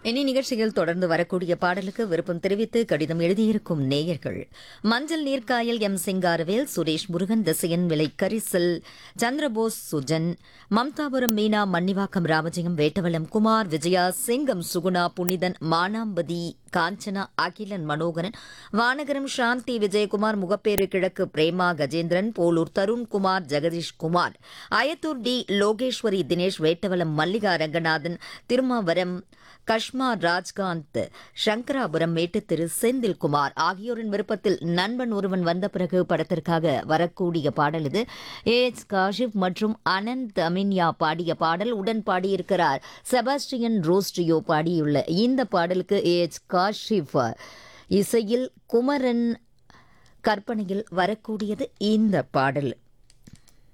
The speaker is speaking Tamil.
இனி நிகழ்ச்சியில் தொடர்ந்து வரக்கூடிய பாடலுக்கு விருப்பம் தெரிவித்து கடிதம் எழுதியிருக்கும் நேயர்கள் மஞ்சள் நீர்க்காயல் எம் சிங்காரவேல் சுரேஷ் முருகன் திசையன் விலை கரிசல் சந்திரபோஸ் சுஜன் மம்தாபுரம் மீனா மன்னிவாக்கம் ராமஜெயம் வேட்டவலம் குமார் விஜயா சிங்கம் சுகுணா புனிதன் மானாம்பதி காஞ்சனா அகிலன் மனோகரன் வானகரம் சாந்தி விஜயகுமார் முகப்பேறு கிழக்கு பிரேமா கஜேந்திரன் போலூர் தருண்குமார் ஜெகதீஷ் குமார் அயத்தூர் டி லோகேஸ்வரி தினேஷ் வேட்டவலம் மல்லிகா ரங்கநாதன் திருமாவரம் கஷ்மா ராஜ்காந்த் சங்கராபுரம் மேட்டு திரு செந்தில்குமார் ஆகியோரின் விருப்பத்தில் நண்பன் ஒருவன் வந்த பிறகு படத்திற்காக வரக்கூடிய பாடல் இது ஏ எச் காஷிப் மற்றும் அனந்த் அமின்யா பாடிய பாடல் உடன் பாடியிருக்கிறார் செபாஸ்டியன் ரோஸ்ட்ரியோ பாடியுள்ள இந்த பாடலுக்கு ஏ எச் காஷிப் இசையில் குமரன் கற்பனையில் வரக்கூடியது இந்த பாடல்